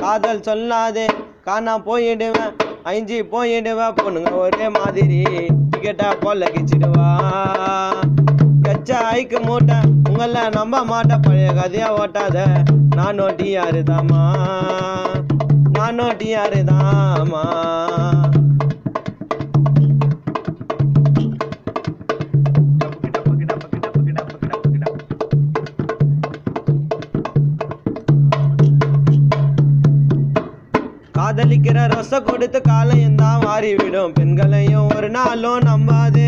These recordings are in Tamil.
காதல் சொல்லாதே காணா போயிடுவேன் ஐஞ்சி போயிடுவேன் பொண்ணுங்க ஒரே மாதிரி டிக்கெட்டா போல கிச்சிடுவா கச்சா ஐக்கு மூட்டை உங்கள நம்ப மாட்ட பழைய கதையா ஓட்டாத நானும் டிஆரு தாமா நானும் டிஆரு தாமா காதலிக்கிற ரச கொடுத்து காலையும் தான் மாறிவிடும் பெண்களையும் ஒரு நாளும் நம்பாதே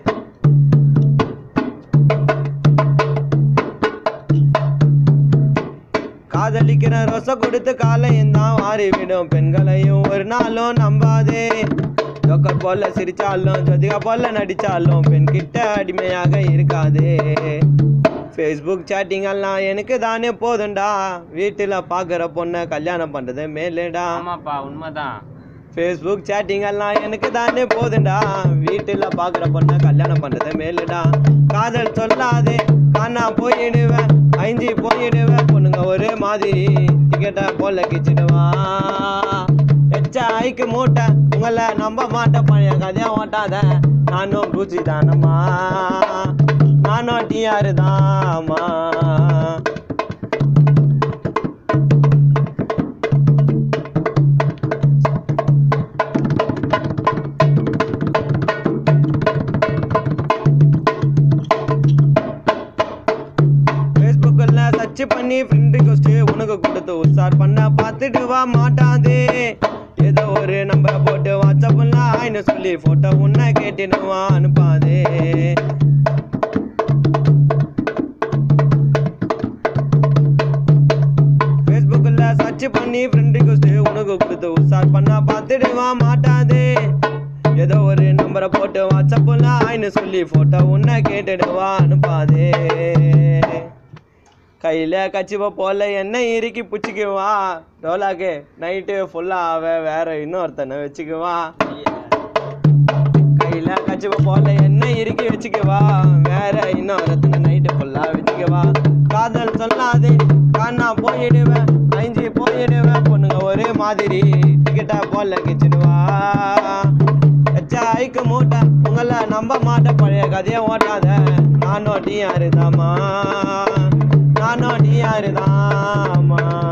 காதலிக்கிற ரச கொடுத்து காலையும் தான் மாறிவிடும் பெண்களையும் ஒரு நாளும் நம்பாதே ஜோக்கர் போல சிரிச்சாலும் ஜோதிகா போல நடிச்சாலும் பெண் கிட்ட அடிமையாக இருக்காதே ஃபேஸ்புக் சேட்டிங் எல்லாம் எனக்கு தானே போதும்டா வீட்டில் பார்க்குற பொண்ணை கல்யாணம் பண்ணுறது மேலேடா ஆமாப்பா உண்மைதான் ஃபேஸ்புக் சேட்டிங் எல்லாம் எனக்கு தானே போதும்டா வீட்டில் பார்க்குற பொண்ணை கல்யாணம் பண்ணுறது மேலுடா காதல் சொல்லாதே காணா போயிடுவேன் ஐஞ்சி போயிடுவேன் பொண்ணுங்க ஒரே மாதிரி டிக்கெட்டை போல கிச்சிடுவா எச்சா ஐக்கு மூட்டை உங்களை நம்ப மாட்டேன் பழைய கதையா ஓட்டாத நானும் பூச்சி தானம்மா நானும் டிஆர் தாமா ஃபேஸ்புக்கில் சர்ச் பண்ணி ஃப்ரெண்ட் ரிக்வஸ்ட் உனக்கு கொடுத்து உஷார் பண்ண பார்த்துட்டு வா மாட்டாதே ஏதோ ஒரு நம்பரை போட்டு வாட்ஸ்அப்பில் ஆயின்னு சொல்லி ஃபோட்டோ உன்னை கேட்டுடுவா அனுப்பாதே ஃபேஸ்புக்கில் சர்ச் பண்ணி ஃப்ரெண்ட் ரிக்வஸ்ட் உனக்கு கொடுத்து உஷார் பண்ண பார்த்துட்டு வா மாட்டாதே ஏதோ ஒரு நம்பரை போட்டு வாட்ஸ்அப்பில் ஆயின்னு சொல்லி ஃபோட்டோ உன்னை கேட்டுடுவா அனுப்பாதே கையில் கச்சிப்ப போல என்ன இறுக்கி பிடிச்சிக்குவா டோலாக்கு நைட்டு ஃபுல்லாக அவ வேற இன்னொருத்தனை வச்சுக்குவா கையில் கச்சிப்ப போல என்ன இறுக்கி வச்சுக்குவா வேற இன்னொருத்தனை நைட்டு ஃபுல்லாக வச்சுக்குவா காதல் சொல்லாதே காணா போயிடுவேன் ஐஞ்சி போயிடுவேன் பொண்ணுங்க ஒரே மாதிரி டிக்கெட்டா போல கிச்சிடுவா எச்சா ஐக்கு மூட்டை உங்களை நம்ப மாட்டேன் பழைய கதையை ஓட்டாத நானும் டிஆர் தாமா நானும் டிஆர் தாமா